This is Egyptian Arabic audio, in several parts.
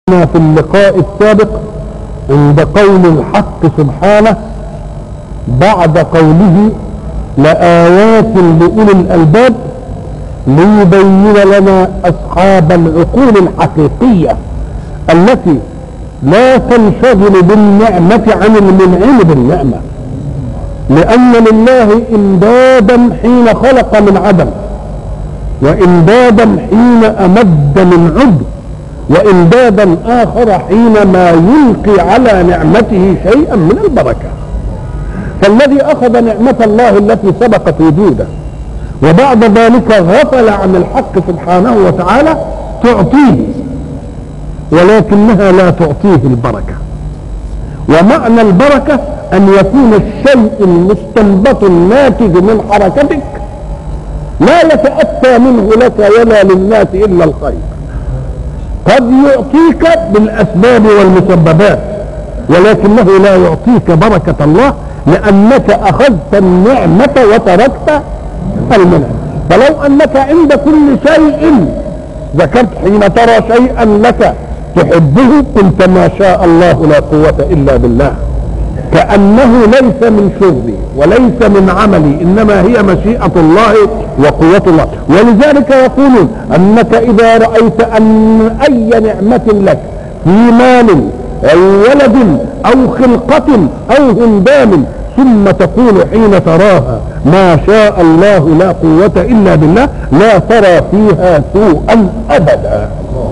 في اللقاء السابق عند قول الحق سبحانه بعد قوله لآيات لأولي الألباب ليبين لنا أصحاب العقول الحقيقية التي لا تنشغل بالنعمة عن المنعم بالنعمة لأن لله إمدادا حين خلق من عدم وإمدادا حين أمد من عدم وإمدادا آخر حينما يلقي على نعمته شيئا من البركة فالذي أخذ نعمة الله التي سبقت وجوده وبعد ذلك غفل عن الحق سبحانه وتعالى تعطيه ولكنها لا تعطيه البركة ومعنى البركة أن يكون الشيء المستنبط الناتج من حركتك لا يتأتى منه لك ولا للناس إلا الخير قد يعطيك بالأسباب والمسببات ولكنه لا يعطيك بركة الله لأنك أخذت النعمة وتركت المنعم فلو أنك عند كل شيء ذكرت حين ترى شيئا لك تحبه قلت ما شاء الله لا قوة إلا بالله كأنه ليس من شغلي وليس من عملي إنما هي مشيئة الله وقوة الله ولذلك يقولون أنك إذا رأيت أن أي نعمة لك في مال أو ولد أو خلقة أو هندام ثم تقول حين تراها ما شاء الله لا قوة إلا بالله لا ترى فيها سوءا أبدا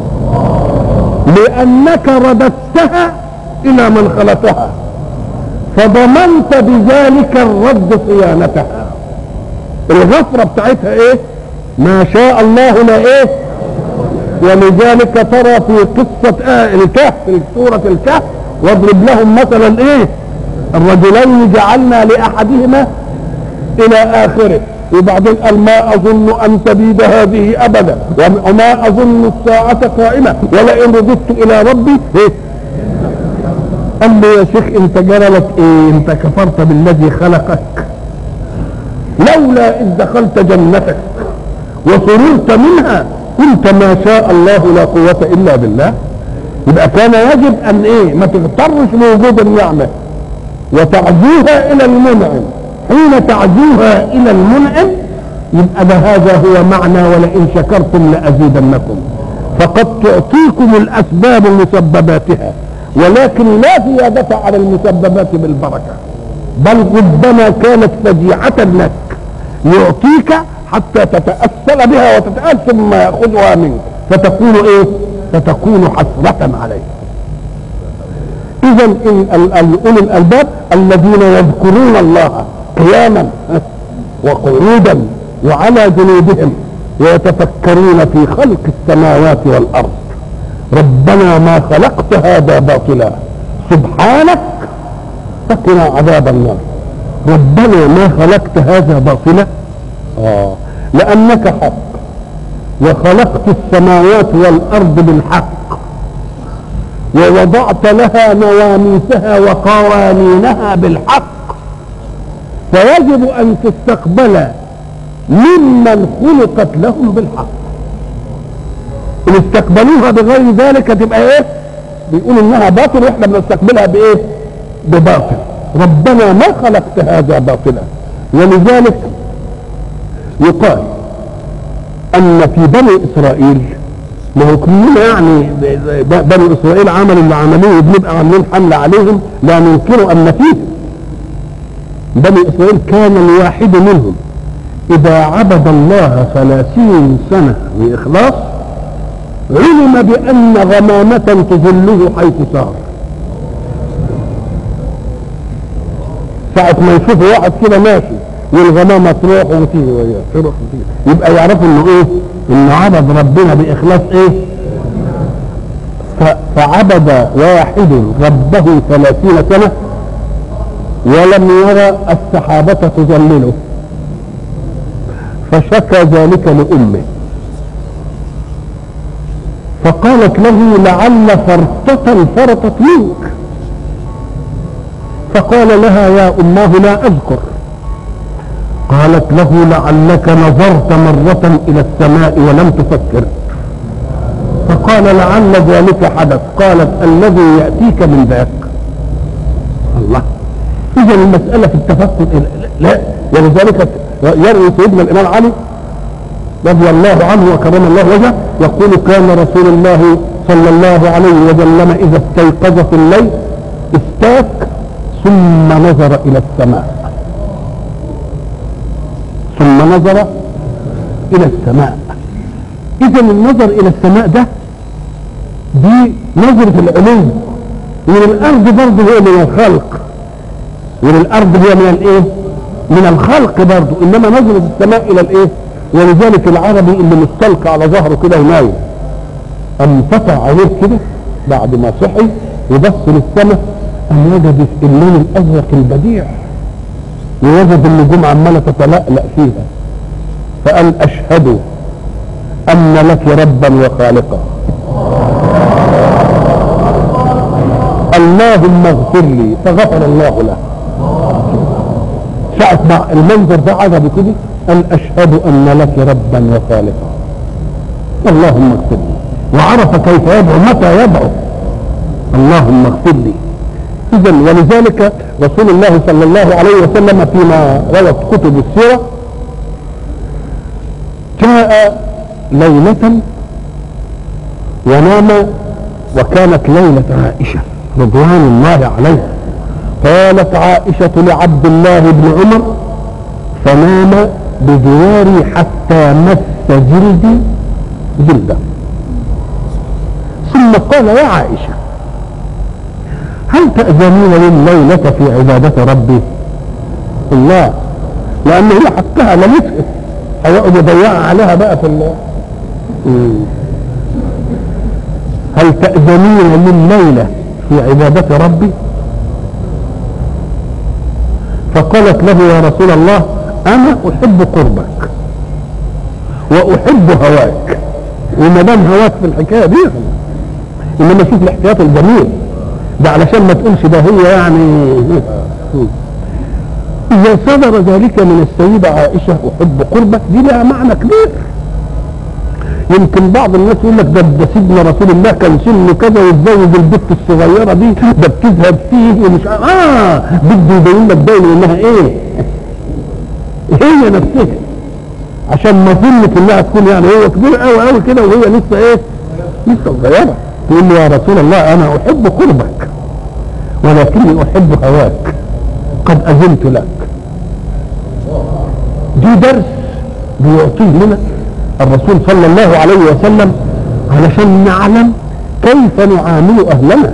لأنك رددتها إلى من خلقها فضمنت بذلك الرد صيانتها الغفرة بتاعتها ايه ما شاء الله لا ايه ولذلك ترى في قصة آه الكهف في سورة الكهف واضرب لهم مثلا ايه الرجلين جعلنا لأحدهما إلى آخره وبعدين قال ما أظن أن تبيد هذه أبدا وما أظن الساعة قائمة ولئن رددت إلى ربي إيه قال له يا شيخ انت جرى لك ايه انت كفرت بالذي خلقك لولا اذ دخلت جنتك وسررت منها قلت ما شاء الله لا قوة الا بالله يبقى كان يجب ان ايه ما تغترش بوجود النعمة وتعزوها الى المنعم حين تعزوها الى المنعم يبقى ده هذا هو معنى ولئن شكرتم لازيدنكم فقد تعطيكم الاسباب مسبباتها ولكن لا زيادة على المسببات بالبركة بل ربما كانت فجيعة لك يعطيك حتى تتأثل بها وتتأثل ثم يأخذها منك فتكون ايه فتكون حسرة عليه اذا اولي الالباب الذين يذكرون الله قياما وقعودا وعلى جنوبهم ويتفكرون في خلق السماوات والارض ربنا ما خلقت هذا باطلا سبحانك فقنا عذاب النار ربنا ما خلقت هذا باطلا آه لأنك حق وخلقت السماوات والأرض بالحق ووضعت لها مواميسها وقوانينها بالحق فيجب أن تستقبل ممن خلقت لهم بالحق ان استقبلوها بغير ذلك تبقى ايه بيقولوا انها باطل واحنا بنستقبلها بايه بباطل ربنا ما خلقت هذا باطلا ولذلك يقال ان في بني اسرائيل ما هو كلنا يعني بني اسرائيل عملوا اللي عملوه بنبقى عاملين حمله عليهم لا ننكر ان فيهم بني اسرائيل كان الواحد منهم اذا عبد الله ثلاثين سنه باخلاص علم بأن غمامة تظله حيث سار ساعة ما يشوفوا واحد كده ماشي والغمامة تروح وتيجي وياه تروح وتيجي يبقى يعرفوا انه ايه؟ انه عبد ربنا بإخلاص ايه؟ فعبد واحد ربه ثلاثين سنة ولم يرى السحابة تظلله فشكى ذلك لأمه فقالت له لعل فرطة فرطت منك فقال لها يا أماه لا أذكر قالت له لعلك نظرت مرة إلى السماء ولم تفكر فقال لعل ذلك حدث قالت الذي يأتيك من ذاك الله إذا المسألة في التفكر لا ولذلك يروي سيدنا الإمام علي رضي الله عنه وكرم الله وجهه يقول كان رسول الله صلى الله عليه وسلم إذا استيقظ في الليل استاك ثم نظر إلى السماء ثم نظر إلى السماء إذا النظر إلى السماء ده دي نظرة العلوم والأرض برضه هي من الخلق والأرض هي من الإيه؟ من الخلق برضه إنما نظرة السماء إلى الإيه؟ ولذلك العربي اللي مستلقى على ظهره كده ونايم أم فتح عليه كده بعد ما صحي وبص للسماء أم وجد اللون الأزرق البديع ووجد النجوم عمالة تتلألأ فيها فقال أشهد أن لك ربا وخالقا اللهم اغفر لي فغفر الله له ساعة ما المنظر ده عجبه كده قال أشهد أن لك ربا وخالقا اللهم اغفر لي وعرف كيف يدعو متى يدعو اللهم اغفر لي اذا ولذلك رسول الله صلى الله عليه وسلم فيما روت كتب السيره جاء ليله ونام وكانت ليله عائشه رضوان الله عليها قالت عائشه لعبد الله بن عمر فنام بجواري حتى مس جلدي جلده ثم قال يا عائشة هل تأذنين لي الليلة في عبادة ربي الله لأن هي حقها لمسها هيقعد يضيعها عليها بقى في الله هل تأذنين لي الليلة في عبادة ربي فقالت له يا رسول الله أنا أحب قربك وأحب هواك وما دام هواك في الحكاية دي انما شوف الاحتياط الجميل ده علشان ما تقولش ده هي يعني اذا صدر ذلك من السيدة عائشة احب قربك دي لها معنى كبير يمكن بعض الناس يقول لك ده ده سيدنا رسول الله كان سنه كذا ويتزوج البت الصغيره دي ده بتذهب فيه ومش اه بده يبين لك دايما انها ايه؟ هي نفسها عشان ما ظنك انها تكون يعني هو كبير قوي قوي كده وهي لسه ايه؟ لسه صغيره تقول له يا رسول الله انا احب قربك ولكني احب هواك قد اذنت لك دي درس بيعطيه لنا الرسول صلى الله عليه وسلم علشان نعلم كيف نعامل اهلنا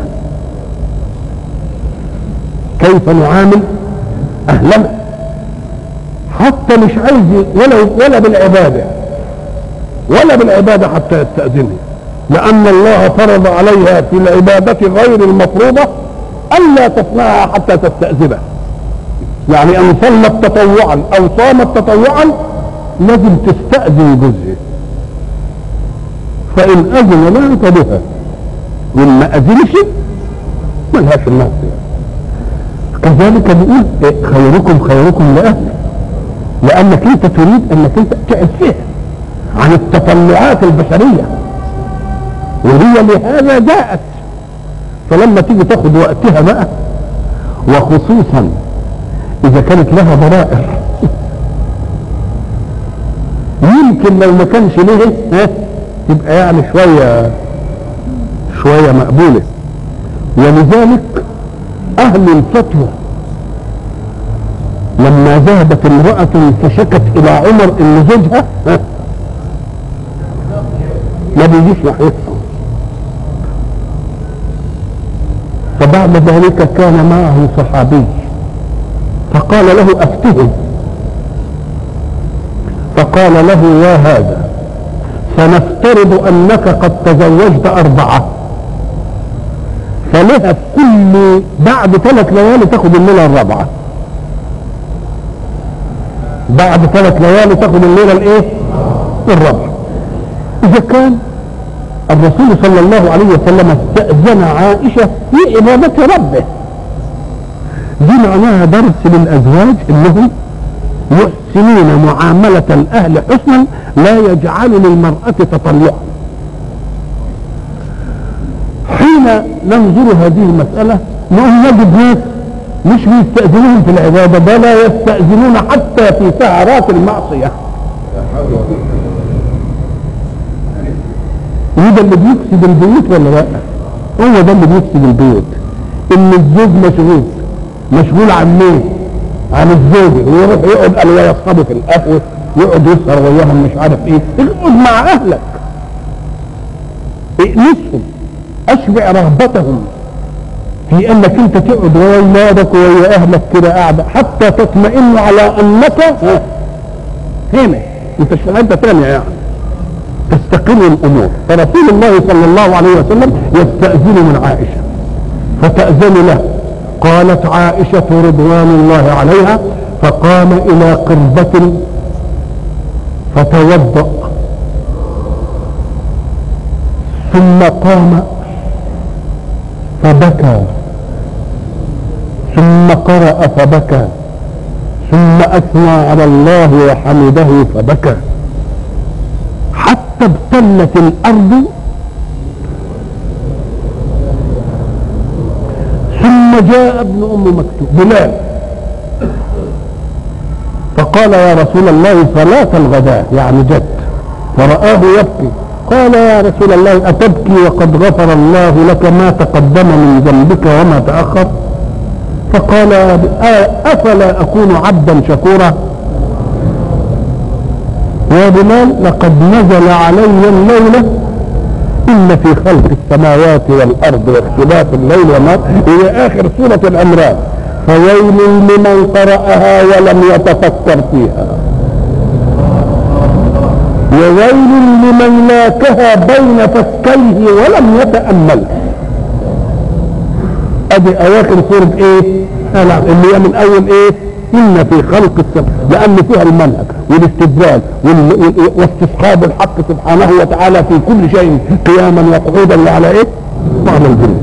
كيف نعامل اهلنا حتى مش عايز ولا ولا بالعباده ولا بالعباده حتى يستاذنه لأن الله فرض عليها في العبادة غير المفروضة ألا تصنعها حتى تستأذنه يعني أن صلت تطوعا أو صامت تطوعا لازم تستأذن جزء فإن أذن لها فبها وإن ما أذنش ملهاش الناس كذلك بيقول خيركم خيركم لأهله لأنك أنت تريد أنك أنت تعب فيها عن التطلعات البشريه وهي لهذا جاءت فلما تيجي تاخد وقتها بقى وخصوصا اذا كانت لها ضرائر يمكن لو ما كانش ليه ها تبقى يعني شوية شوية مقبولة ولذلك اهل الفتوى لما ذهبت امرأة فشكت الى عمر ان زوجها ها ما بيجيش ناحيتها فبعد ذلك كان معه صحابي فقال له افتهم فقال له يا هذا سنفترض انك قد تزوجت اربعه فلها كل بعد ثلاث ليالي تاخد الليله الرابعه بعد ثلاث ليالي تاخد الليله الايه الرابعه اذا كان الرسول صلى الله عليه وسلم استأذن عائشة في عبادة ربه دي معناها درس للأزواج انهم يحسنون معاملة الأهل حسنا لا يجعل للمرأة تطلعا حين ننظر هذه المسألة نقول نجد ناس مش بيستأذنون في العبادة بل يستأذنون حتى في سهرات المعصية وده اللي بيفسد البيوت ولا لا هو ده اللي بيفسد البيوت ان الزوج مشغول مشغول عن مين عن الزوجة ويروح يقعد قال ويا اصحابه في القهوة يقعد يسهر وياهم مش عارف ايه اقعد مع اهلك ائنسهم اشبع رغبتهم في انك انت تقعد ويا اولادك ويا اهلك كده قاعده حتى تطمئن على انك هنا انت مش في حته ثانيه يعني تستقر الامور فرسول الله صلى الله عليه وسلم يستاذن من عائشه فتاذن له قالت عائشه رضوان الله عليها فقام الى قربه فتوضا ثم قام فبكى ثم قرأ فبكى ثم أثنى على الله وحمده فبكى حتى ابتلت الأرض ثم جاء ابن أم مكتوب بلال فقال يا رسول الله صلاة الغداء يعني جد فرآه يبكي قال يا رسول الله أتبكي وقد غفر الله لك ما تقدم من ذنبك وما تأخر فقال أفلا أكون عبدا شكورا يا بلال لقد نزل علي الليلة إن في خلق السماوات والأرض واختلاف الليل والنهار إلى آخر سورة العمران فويل لمن قرأها ولم يتفكر فيها وويل لمن لاكها بين فكيه ولم يتأمل ادي اواخر سورة ايه اللي هي من اول ايه ان في خلق السماء لان فيها المنهج والاستدلال واستصحاب الحق سبحانه وتعالى في كل شيء قياما وقعودا وعلى ايه وعلى الجنة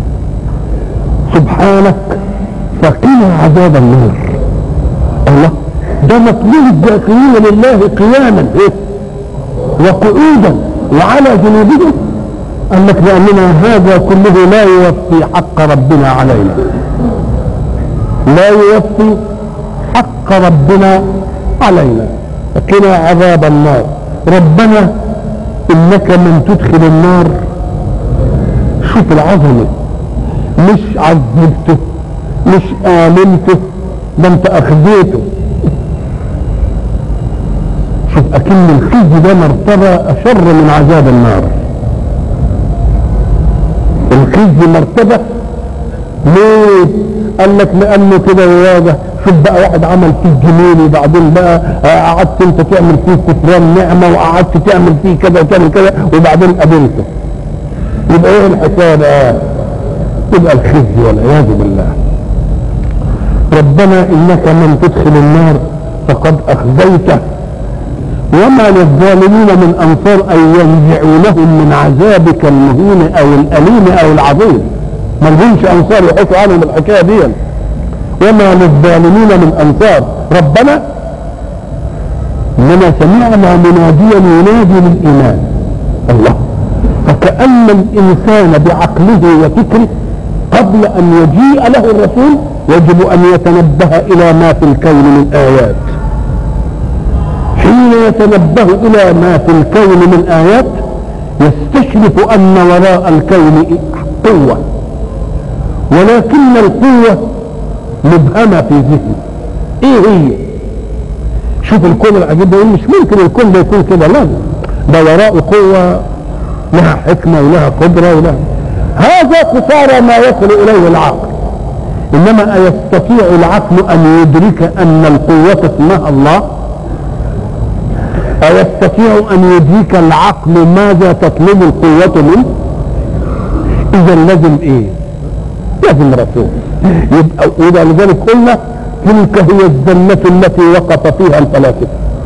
سبحانك فقنا عذاب النار الله ده مطلوب الذاكرين لله قياما إيه؟ وقعودا وعلى جنوبهم قال لك لأننا هذا كله لا يوفي حق ربنا علينا لا يوفي حق ربنا علينا فقنا عذاب النار ربنا إنك من تدخل النار شوف العظمة مش عذبته مش آمنته ده انت أخذيته شوف أكن الخزي ده مرتبة أشر من عذاب النار الخزي مرتبة ليه؟ قال لك لأنه كده واضح شوف بقى واحد عمل فيه جميل وبعدين بقى قعدت انت تعمل فيه كفران نعمة وقعدت تعمل فيه كذا وتعمل كذا وبعدين قابلته يبقى ايه الحكاية بقى؟ يبقى الخزي والعياذ بالله ربنا انك من تدخل النار فقد اخزيته وما للظالمين من انصار ان ينزعونهم من عذابك المهين او الاليم او العظيم ما لهمش انصار يحطوا عنهم الحكايه دي وما للظالمين من انصار ربنا اننا سمعنا مناديا ينادي للايمان الله فكأن الإنسان بعقله وفكره قبل أن يجيء له الرسول يجب أن يتنبه إلى ما في الكون من آيات حين يتنبه إلى ما في الكون من آيات يستشرف أن وراء الكون قوة ولكن القوة مبهمة في ذهنه ايه هي شوف الكون العجيب ده مش ممكن الكون ده يكون كده لا ده وراء قوة لها حكمة ولها قدرة ولها هذا قصارى ما يصل إليه العقل إنما أيستطيع العقل أن يدرك أن القوة اسمها الله أيستطيع أن يدرك العقل ماذا تطلب القوة منه إذا لازم إيه لازم رسول يبقى وإذا لذلك قلنا تلك هي الزلة التي وقف فيها الفلاسفة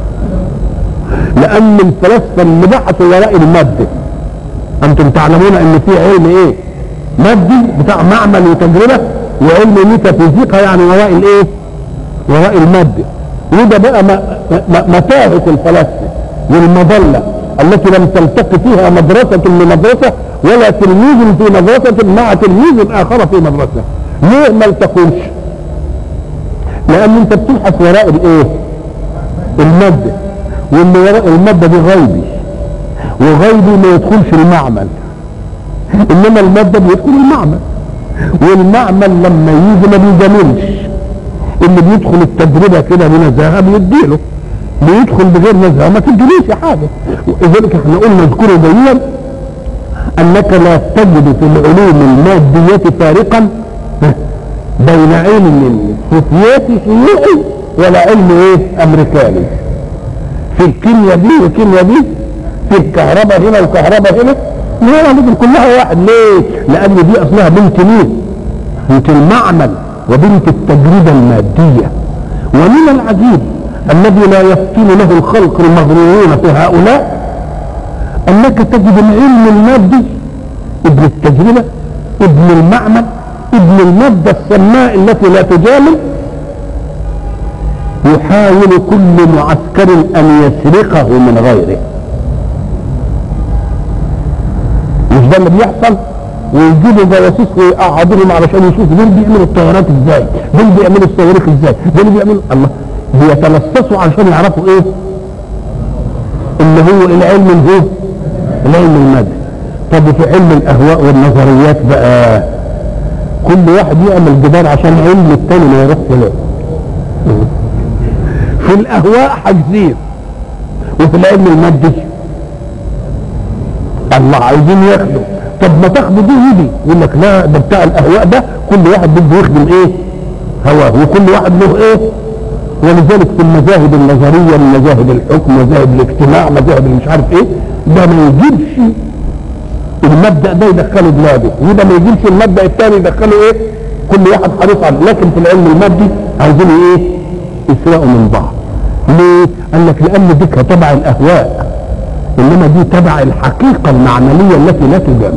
لأن الفلاسفة اللي بحثوا وراء المادة أنتم تعلمون أن في علم إيه مادي بتاع معمل وتجربة وعلم ميتافيزيقا يعني وراء الإيه وراء المادة وده بقى متاهة الفلاسفة والمظلة التي لم تلتقي فيها مدرسة لمدرسة ولا تلميذ في مدرسة مع تلميذ آخر في مدرسة ليه ما التقوش لأن أنت بتبحث وراء الإيه المادة واللي وراء المادة دي غيبي وغيبي ما يدخلش المعمل إنما المادة بيدخل المعمل والمعمل لما يجي ما بيجاملش اللي بيدخل التجربة كده بنزاهة بيديله بيدخل بغير نزاهة ما تديليش حاجة ولذلك احنا قلنا اذكروا دليلا انك لا تجد في العلوم المادية فارقا بين علم فتياتي شيوعي ولا علم ايه امريكاني في الكيمياء دي والكيمياء دي في الكهرباء هنا والكهرباء هنا لا لازم كلها واحد ليه؟ لان دي اصلها بنت مين؟ بنت المعمل وبنت التجربة المادية ومن العجيب الذي لا يفتن له الخلق المغرورون في هؤلاء انك تجد العلم المادي ابن التجربة ابن المعمل ابن المادة السماء التي لا تجامل يحاول كل معسكر ان يسرقه من غيره مش ده اللي بيحصل ويجيبوا جواسيس ويقعدوهم علشان يشوفوا دول بيعملوا الطيارات ازاي دول بيعملوا الصواريخ ازاي دول بيعملوا الله بيتلصصوا علشان يعرفوا ايه اللي هو العلم اللي هو العلم المادي طب في علم الاهواء والنظريات بقى كل واحد يعمل جدار عشان علم التاني ما يروحش له في الاهواء حاجزين وفي العلم المادي الله عايزين ياخدوا طب ما تاخدوا دي ودي يقول لك لا ده بتاع الاهواء ده كل واحد بده يخدم ايه هواه وكل واحد له ايه ولذلك في المذاهب النظرية مذاهب الحكم مذاهب الاجتماع مذاهب مش عارف ايه ده ما يجيبش المبدأ ده يدخله بلاده وده ما يجيبش المبدأ الثاني يدخله ايه كل واحد حريص عليه لكن في العلم المادي عايزين ايه يسرقوا من بعض ليه؟ قال لك لان دي تبع الاهواء انما دي تبع الحقيقة المعملية التي لا تجامل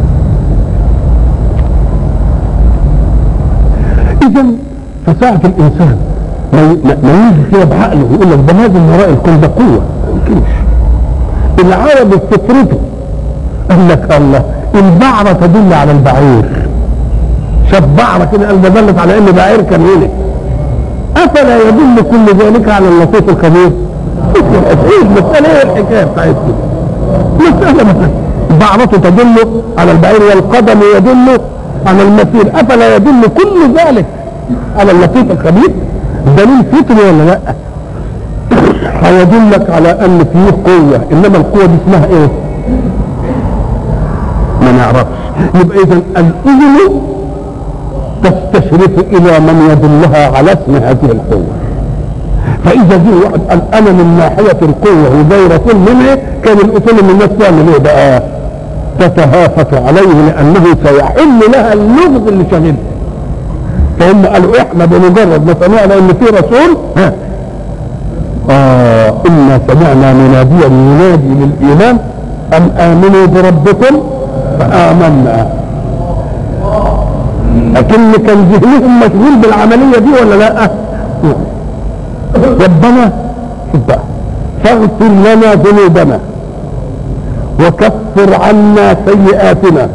اذا فساعة الانسان ما ما يجي كده بعقله ويقول لك ده لازم وراء الكون ده قوة ما يمكنش العرب بفطرته قال لك الله البعرة تدل على البعير شاف بعرة كده قال ده دلت على ان بعير كان هنا افلا يدل كل ذلك على اللطيف الخبير ايه مسألة ايه الحكاية بتاعتكم مسألة مثلا بعرته تدل على البعير والقدم يدل على المسير افلا يدل كل ذلك على اللطيف الخبير دليل فطري ولا لا هيدلك على ان فيه قوة انما القوة دي اسمها ايه ما نعرفش يبقى اذا الاذن تستشرف الى من يدلها على اسم هذه القوة فاذا جه واحد قال انا من ناحية القوة وزي رسول منها كان الاصول من الناس تعمل ايه بقى تتهافت عليه لانه سيحل لها اللغز اللي شغلها فهم قالوا احنا بمجرد ما سمعنا ان في رسول ها اه انا سمعنا مناديا ينادي للايمان ان امنوا بربكم فامنا لكن كان ذهنهم مشغول بالعمليه دي ولا لا ربنا بقى فاغفر لنا ذنوبنا وكفر عنا سيئاتنا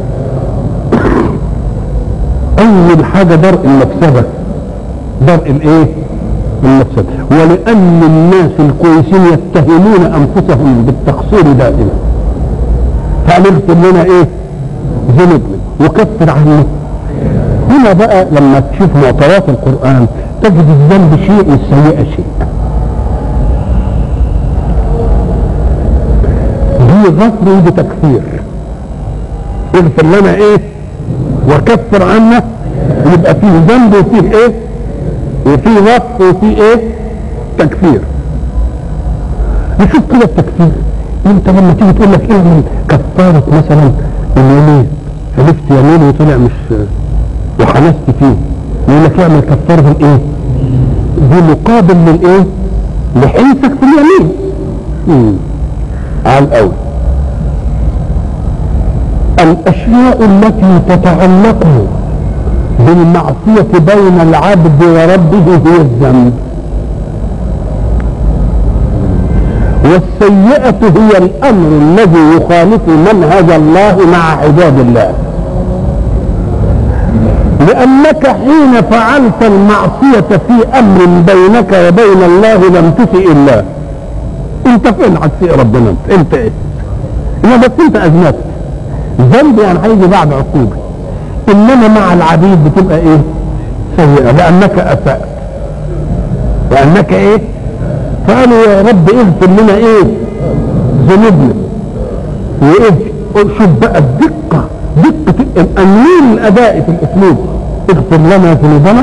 اول حاجه درء المفسده درء الايه المفسده ولان الناس الكويسين يتهمون انفسهم بالتقصير دائما فنغفر لنا ايه ذنوبنا وكفر عنا هنا بقى لما تشوف معطيات القران تجد الذنب شيء والسيئه شيء دي غفر ودي تكفير اغفر لنا ايه وكفر عنا يبقى فيه ذنب وفيه ايه وفيه غفر وفيه ايه تكفير نشوف كده التكفير انت لما تيجي تقول لك ايه من كفارة مثلا اليمين حلفت يمين وطلع مش وحلفت فيه يقول لك اعمل كفارة الايه دي مقابل للايه لحلفك في اليمين امم على الاول الاشياء التي تتعلق بالمعصية بين العبد وربه هي الذنب والسيئة هي الأمر الذي يخالف منهج الله مع عباد الله لأنك حين فعلت المعصية في أمر بينك وبين الله لم تسئ الله انت فين هتسئ ربنا انت انت ايه إنما بس انت أذنبت ذنب يعني هيجي بعد عقوبة إنما مع العبيد بتبقى ايه سيئة لأنك أسأت لأنك ايه فقالوا يا رب اغفر لنا ايه ذنوبنا وايه شوف بقى الدقة دقة الأمين الأداء في الأسلوب اغفر لنا ذنوبنا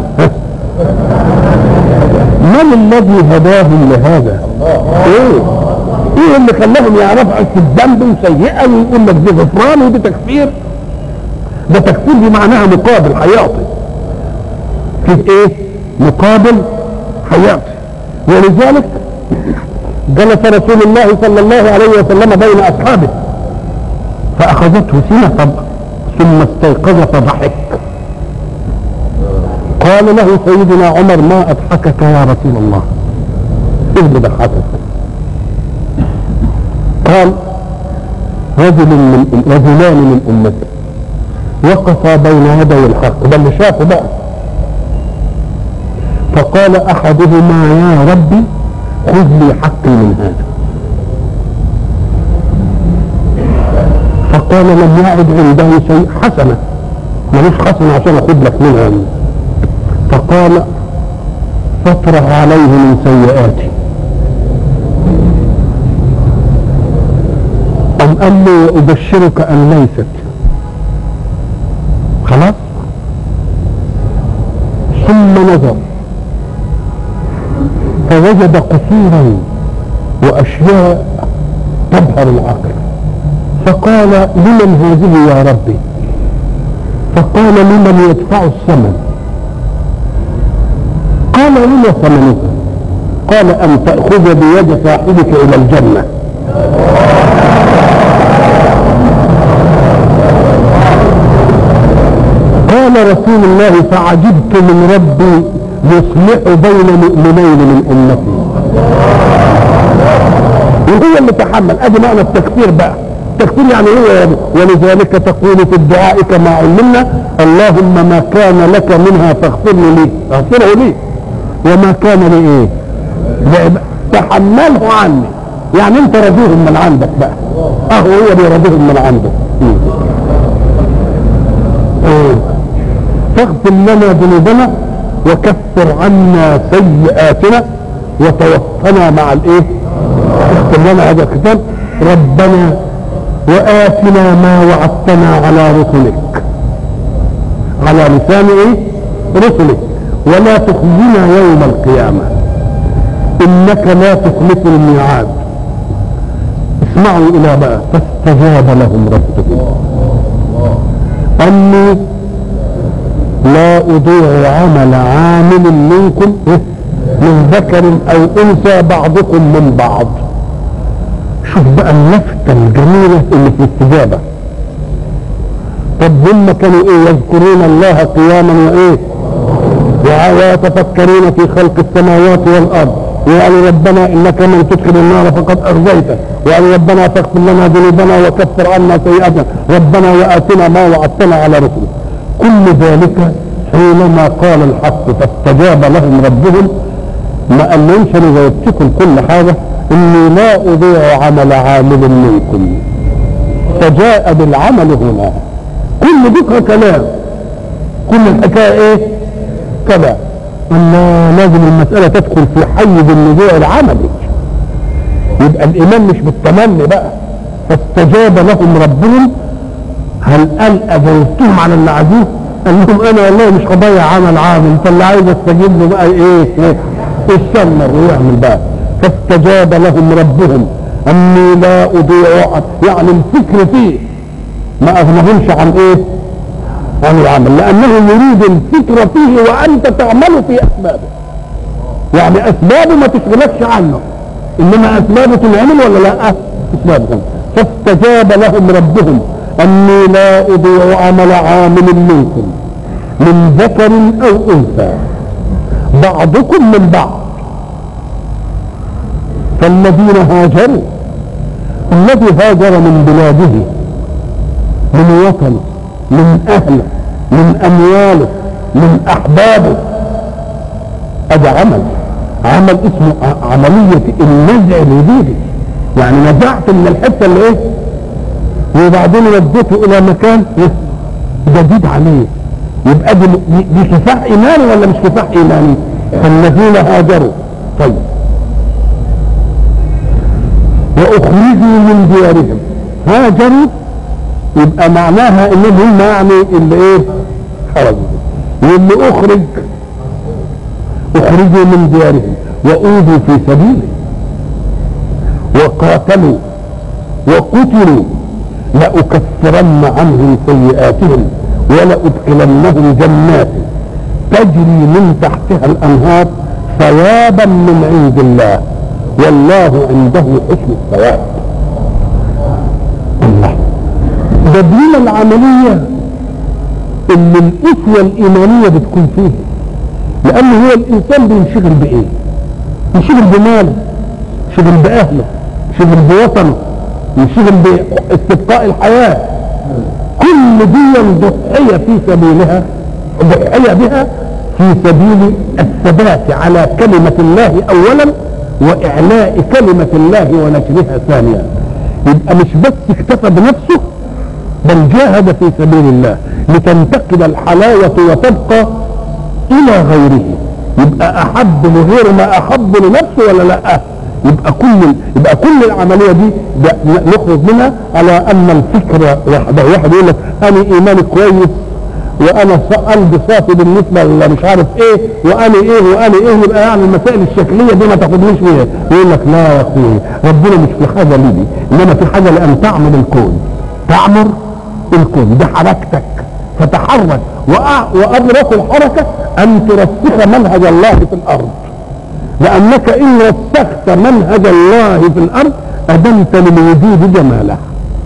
من الذي هداهم لهذا؟ ايه؟ ايه اللي خلاهم يعرفوا في الذنب وسيئة ويقول لك دي غفران ودي تكفير؟ ده تكفير دي معناها مقابل هيعطي في ايه؟ مقابل هيعطي ولذلك جلس رسول الله صلى الله عليه وسلم بين اصحابه فاخذته سنه ثم استيقظ فضحك قال له سيدنا عمر ما اضحكك يا رسول الله ايه اللي ضحكك قال رجل من رجلان من امتي وقفا بين يدي الحق ده اللي شافه بقى فقال احدهما يا ربي خذ لي حقي من هذا فقال لم يعد عنده شيء حسنه ملوش حسنه عشان اخذ لك منها فقال فاطرح عليه من سيئاتي أم قال له أبشرك أن ليست خلاص ثم نظر فوجد قصورا واشياء تبهر العقل فقال لمن هذه يا ربي فقال لمن يدفع الثمن قال لما ثمنها قال ان تاخذ بيد صاحبك الى الجنه قال رسول الله فعجبت من ربي يصلح بين مؤمنين من امتي وهو اللي تحمل ادي معنى التكفير بقى التكفير يعني هو ولذلك تقول في الدعاء كما علمنا اللهم ما كان لك منها فاغفره لي اغفره لي وما كان لي ايه تحمله عني يعني انت رضيهم من عندك بقى اهو هو بيرضيهم من عنده فاغفر لنا ذنوبنا وكفر عنا سيئاتنا وتوفنا مع الايه اغفر لنا هذا الكتاب ربنا وآتنا ما وعدتنا على رسلك على لسان ايه رسلك ولا تخزنا يوم القيامة انك لا تخلف الميعاد اسمعوا الى بقى فاستجاب لهم ربهم اني لا أضيع عمل عامل منكم من ذكر أو أنثى بعضكم من بعض شوف بقى اللفتة الجميلة اللي في الاستجابة طب هم كانوا ايه يذكرون الله قياما وايه ويتفكرون في خلق السماوات والارض وقالوا ربنا انك من تدخل النار فقد ارضيته وقالوا ربنا تغفر لنا ذنوبنا وكفر عنا سيئاتنا ربنا واتنا ما وعدتنا على رسلك كل ذلك حينما قال الحق فاستجاب لهم ربهم ما قالهمش انا جاوبتكم كل حاجه اني لا اضيع عمل عامل منكم فجاء بالعمل هنا كل ذكر كلام كل الحكايه ايه كذا الله لازم المسألة تدخل في حيز النزوع العملي يبقى الإيمان مش بالتمني بقى فاستجاب لهم ربهم هل قال أجوبتهم على اللي عايزوه؟ قال لهم أنا والله مش هضيع عمل عامل فاللي عايز استجيب له بقى إيه؟ إيه؟ يتشمر ويعمل بقى فاستجاب لهم ربهم أني لا أضيع يعني الفكر فيه ما أغنهمش عن إيه؟ عن العمل لأنه يريد الفكر فيه وأنت تعمل في أسبابه يعني أسبابه ما تشغلكش عنه إنما أسبابه تنعمل ولا لا أسبابهم فاستجاب لهم ربهم أني لا أضيع عمل عامل منكم من ذكر أو أنثى بعضكم من بعض فالذين هاجروا الذي هاجر من بلاده من وطنه من اهله من امواله من احبابه هذا عمل عمل اسمه عملية النزع الوجودي يعني نزعت من الحتة اللي ايه وبعدين وديته الى مكان جديد عليه يبقى دي, دي كفاح ايماني ولا مش كفاح ايماني فالذين هاجروا طيب واخرجوا من ديارهم هاجروا يبقى معناها انهم هم يعني اللي ايه خرجوا واللي اخرج اخرجوا من ديارهم واوذوا في سبيله وقاتلوا وقتلوا لأكفرن عنهم سيئاتهم ولأدخلنهم جنات تجري من تحتها الأنهار ثوابا من عند الله والله عنده حسن الثواب الله ده دين العملية اللي الأسوة الإيمانية بتكون فيه لأن هو الإنسان بينشغل بإيه؟ ينشغل بماله ينشغل بأهله ينشغل بوطنه ينشغل باستبقاء الحياة كل دي ضحية في سبيلها ضحية بها في سبيل الثبات على كلمة الله أولا وإعلاء كلمة الله ونشرها ثانيا يبقى مش بس اكتفى بنفسه بل جاهد في سبيل الله لتنتقل الحلاوة وتبقى إلى غيره يبقى أحب لغيره ما أحب لنفسه ولا لا يبقى كل يبقى كل العمليه دي نخرج منها على ان الفكره واحده واحد يقول لك انا ايماني كويس وانا قلبي صافي بالنسبه اللي مش عارف ايه وانا ايه وانا ايه يبقى يعني المسائل الشكليه دي ما تاخدنيش فيها يقول لك لا يا اخوي ربنا مش في حاجه لي دي انما في حاجه لان تعمر الكون تعمر الكون دي حركتك فتحرك وأدرك الحركة أن ترسخ منهج الله في الأرض لأنك إن رسخت منهج الله في الأرض أدمت للوجود جماله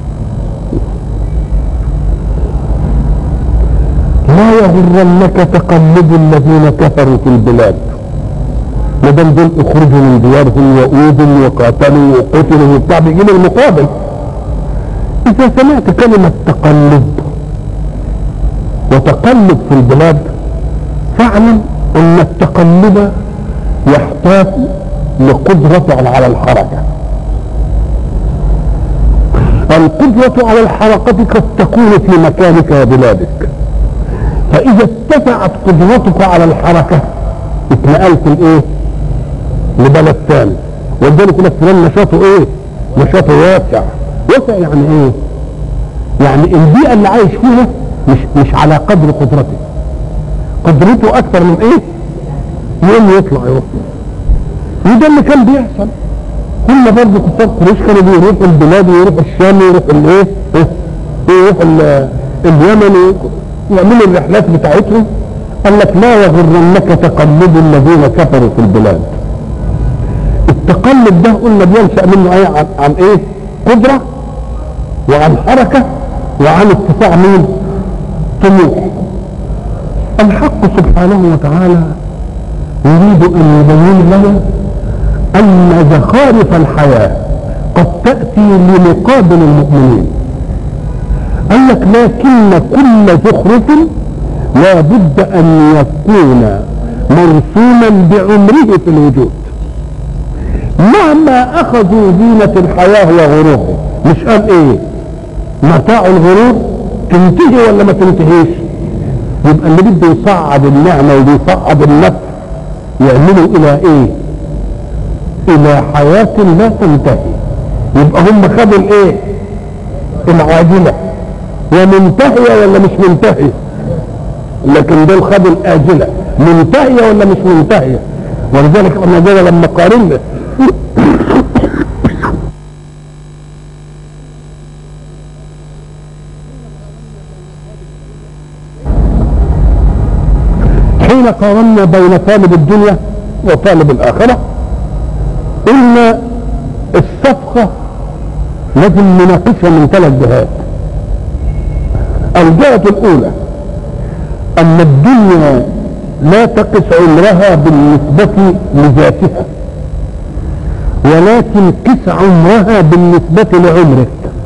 لا يغرنك تقلب الذين كفروا في البلاد ما دام دول اخرجوا من ديارهم واوذوا وقاتلوا وقتلوا وبتاع بيجيب المقابل اذا سمعت كلمه تقلب وتقلب في البلاد فاعلم ان التقلب يحتاج لقدرة على الحركة القدرة على الحركة قد تكون في مكانك وبلادك فإذا اتسعت قدرتك على الحركة اتنقلت الايه لبلد ثاني ولذلك يقول لك فلان نشاطه ايه نشاطه واسع واسع يعني ايه يعني البيئة اللي عايش فيها مش مش على قدر قدرته قدرته اكثر من ايه يقوم يطلع يروح وده اللي كان بيحصل كل برضه كفار قريش كانوا بيروحوا البلاد ويروحوا الشام ويروحوا الايه ويروحوا اليمن يعملوا الرحلات بتاعتهم قال لك لا يغرنك تقلب الذين كفروا في البلاد التقلب ده قلنا بينشا منه ايه عن, عن ايه قدره وعن حركه وعن اتساع مين طموح الحق سبحانه وتعالى يريد ان يبين لنا ان زخارف الحياه قد تاتي لمقابل المؤمنين قال لك لكن كل زخرف لا بد ان يكون مرسوما بعمره في الوجود مهما اخذوا زينة الحياة وغرورها مش قال ايه متاع الغرور تنتهي ولا ما تنتهيش يبقى اللي بده يصعد النعمة ويصعد النفس يعملوا الى ايه الى حياة لا تنتهي يبقى هم خدوا الايه العاجلة ومنتهية ولا مش منتهية لكن دول خدوا الآجلة منتهية ولا مش منتهية ولذلك احنا جينا لما قارنا حين قارنا بين طالب الدنيا وطالب الآخرة قلنا الصفقة لازم نناقشها من ثلاث جهات الجهة الأولى أن الدنيا لا تقس عمرها بالنسبة لذاتها ولكن قس عمرها بالنسبة لعمرك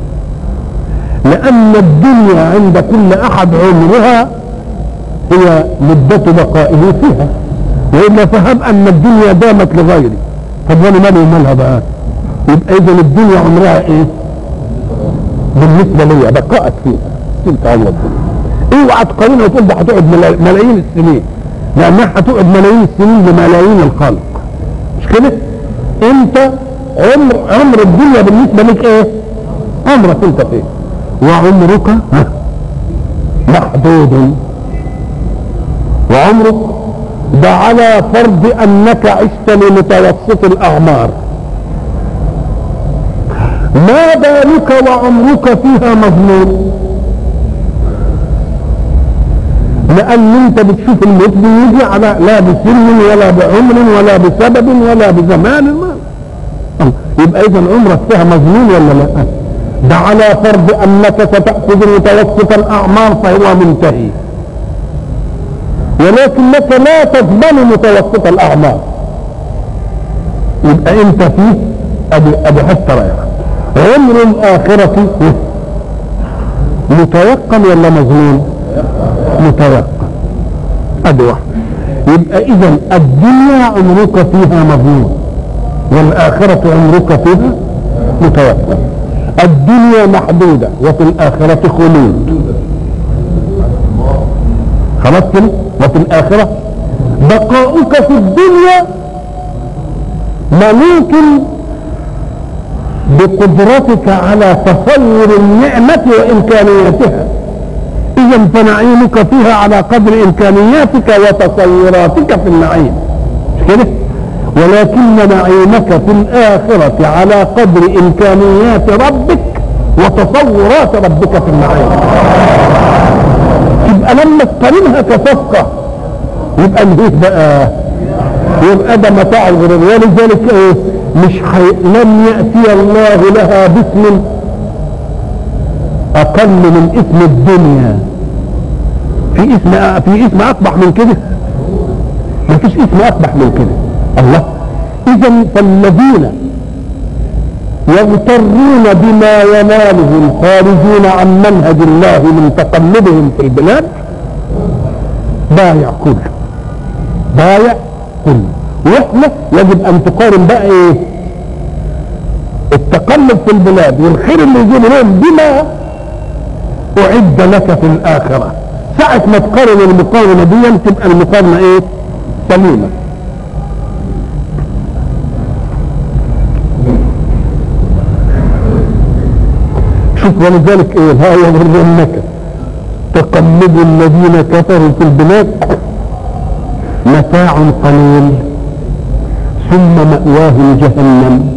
لأن الدنيا عند كل أحد عمرها هي مدة بقائه فيها وإلا فهم أن الدنيا دامت لغيري طب وانا مالي ومالها بقى يبقى إذا الدنيا عمرها إيه؟ بالنسبة لي بقاءت فيها تلك عمر الدنيا اوعى تقارنها وتقول ده هتقعد ملا- ملايين السنين لأنها هتقعد ملايين السنين لملايين الخلق مش كده؟ أنت عمر عمر الدنيا بالنسبة لك إيه؟ عمرك أنت فيه وعمرك ها، محدود وعمرك ده على فرض انك عشت لمتوسط الاعمار ما بالك وعمرك فيها مظلوم لان انت بتشوف الموت بيجي على لا بسن ولا بعمر ولا بسبب ولا بزمان ما يبقى اذا عمرك فيها مظلوم ولا لا ده على فرض انك ستاخذ متوسط الاعمار فهو منتهي ولكنك لا تقبل متوسط الاعمار يبقى انت فيه ادي ادي حتى رايح عمر الاخرة متيقن ولا مظنون متيقن ادي واحد يبقى اذا الدنيا عمرك فيها مظنون والاخرة عمرك فيها متيقن الدنيا محدودة وفي الاخرة خلود خلاص كده وفي الآخرة بقاؤك في الدنيا ملوك بقدرتك على تصور النعمة وإمكانياتها إذا فنعيمك فيها على قدر إمكانياتك وتصوراتك في النعيم مش كده؟ ولكن نعيمك في الآخرة على قدر إمكانيات ربك وتصورات ربك في النعيم يبقى لما تقارنها كصفقة يبقى الهيه بقى يبقى ده متاع الغرور ولذلك ايه مش حي... لم يأتي الله لها باسم أقل من اسم الدنيا في اسم في اسم أقبح من كده ما فيش اسم أقبح من كده الله إذا فالذين يغترون بما يناله الخارجون عن منهج الله من تقلبهم في البلاد بايع كله بايع كله واحنا يجب ان تقارن بقى ايه التقلب في البلاد والخير اللي يجي لهم بما اعد لك في الاخره ساعه ما تقارن المقارنه دي تبقى المقارنه ايه سليمه شوف ولذلك ايه لا يغرنك تقلب الذين كفروا في البلاد متاع قليل ثم مأواهم جهنم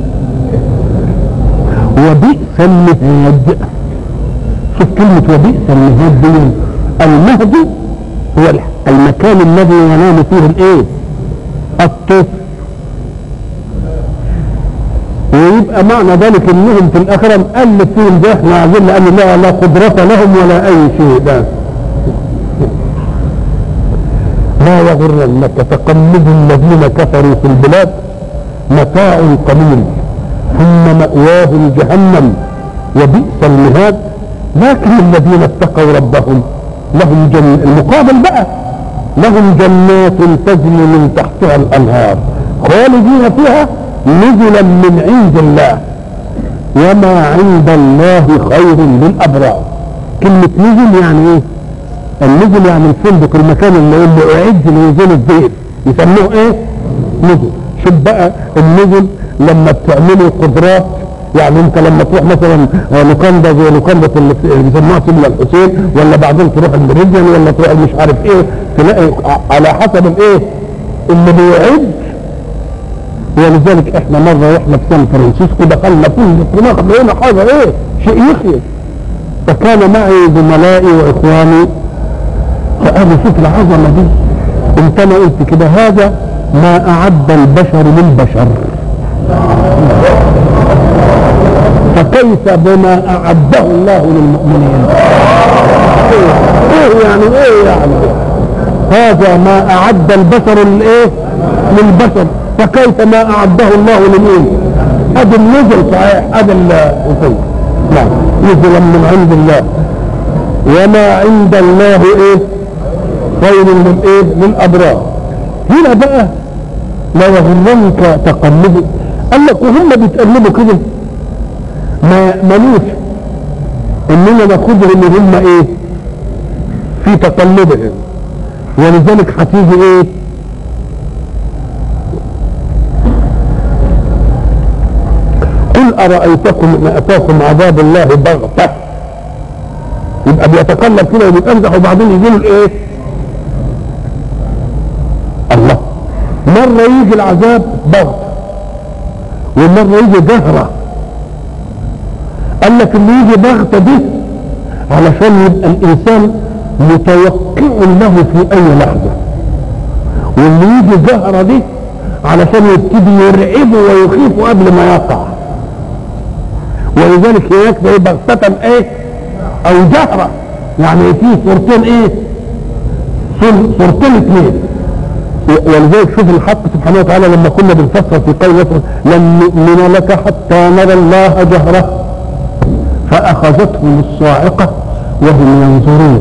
وبئس المهاد شوف كلمة وبئس المهاد دي المهد هو المكان الذي ينام فيه الايه الطفل ويبقى معنى ذلك انهم في الاخره مؤلف فيهم ده احنا عايزين لان لا لا قدرة لهم ولا اي شيء ده لا يغرنك تقلب الذين كفروا في البلاد متاع قليل ثم مأواهم جهنم وبئس المهاد لكن الذين اتقوا ربهم لهم جن المقابل بقى لهم جنات تجري من تحتها الانهار خالدين فيها نزلا من عند الله وما عند الله خير للابرار كلمة نزل يعني ايه النزل يعني الفندق المكان اللي اللي اعد لنزول الضيف يسموه ايه نزل شوف بقى النزل لما بتعملوا قدرات يعني انت لما تروح مثلا لوكاندا زي لوكاندا اللي بيسموها سبل الحسين ولا بعدين تروح المريديان ولا تروح مش عارف ايه تلاقي على حسب الايه اللي بيعد ولذلك احنا مرة واحنا في سان فرانسيسكو دخلنا كل هناك لقينا حاجة ايه شيء يخيل فكان معي زملائي واخواني فقالوا شوف العظمة دي قمت انا قلت كده هذا ما اعد البشر للبشر فكيف بما اعده الله للمؤمنين ايه, إيه يعني ايه يعني هذا ما اعد البشر للايه للبشر فكيف ما اعده الله لمين هذا النزل صحيح هذا الوصول نعم نزلا من عند الله وما عند الله ايه خير من ايه من ابرار هنا بقى لا يغرنك تقلبه قال لك وهم بيتقلبوا كده ما ملوش اننا ناخدهم ان هم ايه في تقلبهم ولذلك هتيجي ايه قل ارايتكم ان اتاكم عذاب الله بغته يبقى بيتقلب كده وبيتمزح وبعدين يجي له الايه الله مره يجي العذاب بغته ومره يجي جهره قال لك اللي يجي بغته دي علشان يبقى الانسان متوقع له في اي لحظه واللي يجي جهره دي علشان يبتدي يرعبه ويخيفه قبل ما يقع ولذلك هناك زي بغتة ايه او جهرة يعني في صورتين ايه صور- صورتين اثنين ولذلك شوف الحق سبحانه وتعالى لما كنا بنفسر في قول يسر لن نؤمن لك حتى نرى الله جهرة فأخذتهم الصاعقة وهم ينظرون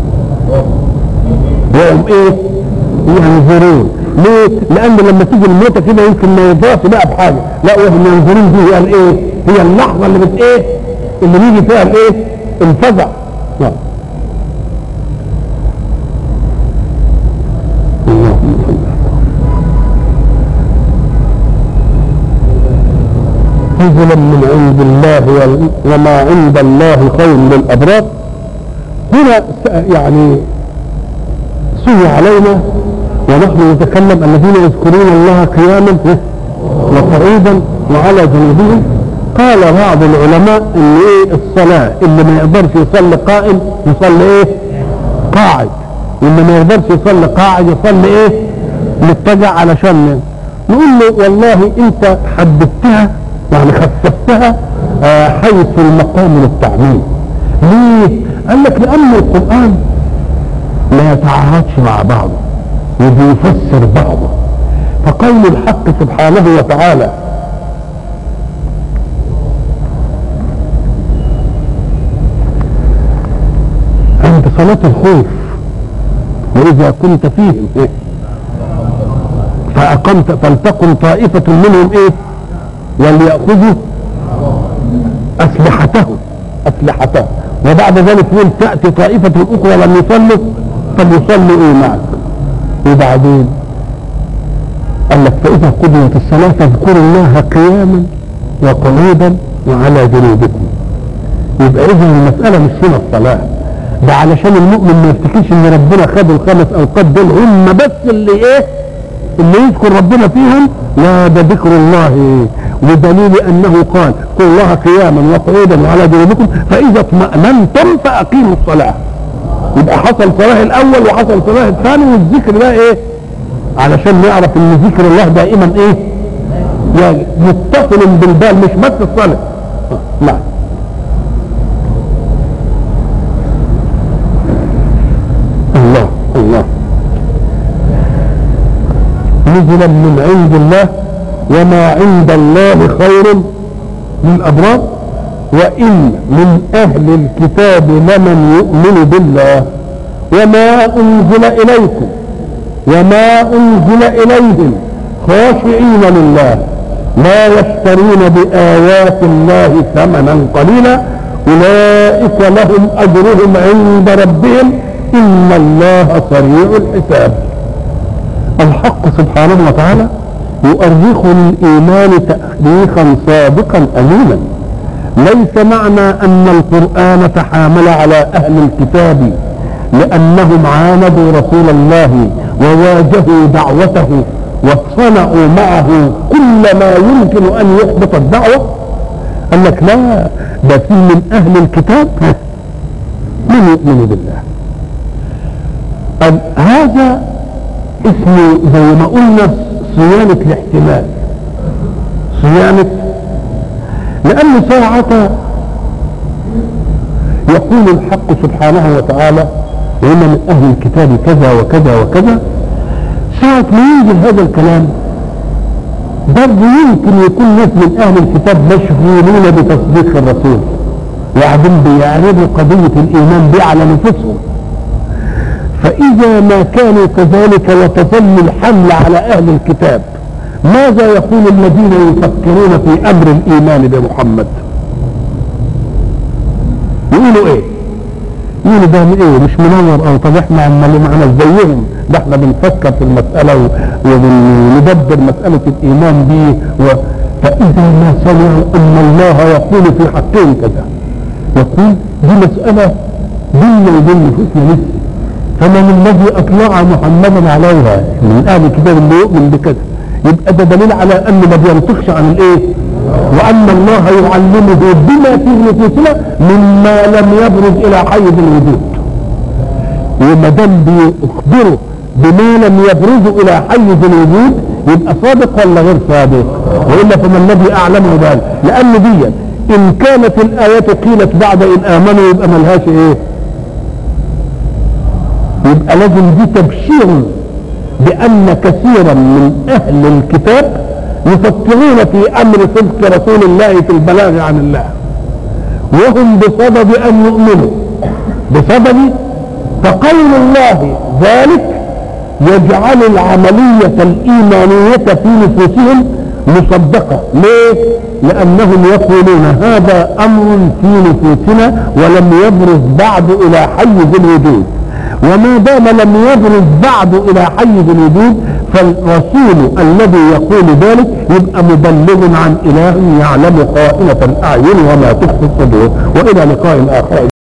وهم ايه ينظرون ليه لان لما تيجي الموتة كده يمكن ما يضاف بقى بحاجة لا وهم ينظرون دي هي الايه هي اللحظة اللي بت ايه اللي بيجي فيها الايه الفزع نعم. اللهم صل نزلا من عند الله وال- وما عند الله خير للابرار هنا س- يعني سوى علينا ونحن نتكلم الذين يذكرون الله قياما وقعودا وعلى جنوبهم قال بعض العلماء ان ايه الصلاة اللي ما يقدرش يصلي قائم يصلي ايه قاعد واللي ما يقدرش يصلي قاعد يصلي ايه متجع علشان نقول له والله انت حددتها يعني خففتها آه، حيث المقام للتعميم ليه؟ قال لك لان القرآن ما يتعارضش مع بعضه وبيفسر بعضه فقول الحق سبحانه وتعالى عند صلاة الخوف وإذا كنت فيهم إيه؟ فأقمت فلتكن طائفة منهم إيه وليأخذوا أسلحتهم أسلحتهم وبعد ذلك يقول تأتي طائفة أخرى لم يصلوا فليصلوا إيه معك وبعدين قال لك فإذا قضيت الصلاة فاذكروا الله قياما وقعودا وعلى جنوبكم يبقى إذا المسألة مش هنا الصلاة ده علشان المؤمن ما يفتكرش ان ربنا خد الخمس اوقات دول هم بس اللي ايه اللي يذكر ربنا فيهم لا ده ذكر الله بدليل انه قال قل الله قياما وقعودا وعلى جنوبكم فاذا اطمأننتم فاقيموا الصلاه يبقى حصل صلاه الاول وحصل صلاه الثاني والذكر ده ايه علشان نعرف ان ذكر الله دائما ايه يعني متصل بالبال مش بس الصلاه نعم الله الله نزلا من عند الله وما عند الله خير للأبرار وإن من أهل الكتاب لمن يؤمن بالله وما أنزل إليكم وما أنزل إليهم خاشعين لله لا يشترون بآيات الله ثمنا قليلا أولئك لهم أجرهم عند ربهم إن الله سريع الحساب الحق سبحانه وتعالى يؤرخ للإيمان تأريخا صادقا أمينا ليس معنى أن القرآن تحامل على أهل الكتاب لأنهم عاندوا رسول الله وواجهوا دعوته وصنعوا معه كل ما يمكن أن يحبط الدعوة قال لك لا ده في من أهل الكتاب من يؤمن بالله طب هذا اسمه زي ما قلنا صيانة الاحتمال صيانة لأن ساعة يقول الحق سبحانه وتعالى وإن من أهل الكتاب كذا وكذا وكذا ساعة ما ينزل هذا الكلام برضه يمكن يكون ناس من اهل الكتاب مشغولين بتصديق الرسول وبعدين بيعرضوا قضية الايمان دي على نفسهم فاذا ما كانوا كذلك وتظل الحمل على اهل الكتاب ماذا يقول الذين يفكرون في امر الايمان بمحمد يقولوا ايه يقولوا ده ايه مش منور او طب احنا عمال معنا زيهم ده احنا بنفكر في المسألة وبندبر مسألة الايمان دي و... فاذا ما سمعوا ان الله يقول في حقهم كذا يقول دي مسألة بيننا وبين نفوسنا لسه فمن الذي اطلع محمدا عليها من اهل الكتاب اللي يؤمن بكذا يبقى ده دليل على ان ما بينطقش عن الايه وان الله يعلمه بما في نفوسنا مما لم يبرز الى حيز الوجود وما دام بيخبره بما لم يبرز الى حيز الوجود يبقى صادق ولا غير صادق والا فما الذي اعلمه ذلك لان دي ان كانت الايات قيلت بعد ان امنوا يبقى ملهاش ايه يبقى لازم دي تبشير بأن كثيرا من أهل الكتاب يفكرون في أمر صدق رسول الله في البلاغ عن الله وهم بصدد أن يؤمنوا بصدد فقول الله ذلك يجعل العملية الإيمانية في نفوسهم مصدقة ليه؟ لأنهم يقولون هذا أمر في نفوسنا ولم يبرز بعد إلى حيز الوجود وما دام لم يبرز بعد الى حيز الوجود فالرسول الذي يقول ذلك يبقى مبلغ عن اله يعلم خائنة الاعين وما تخفي الصدور والى لقاء اخر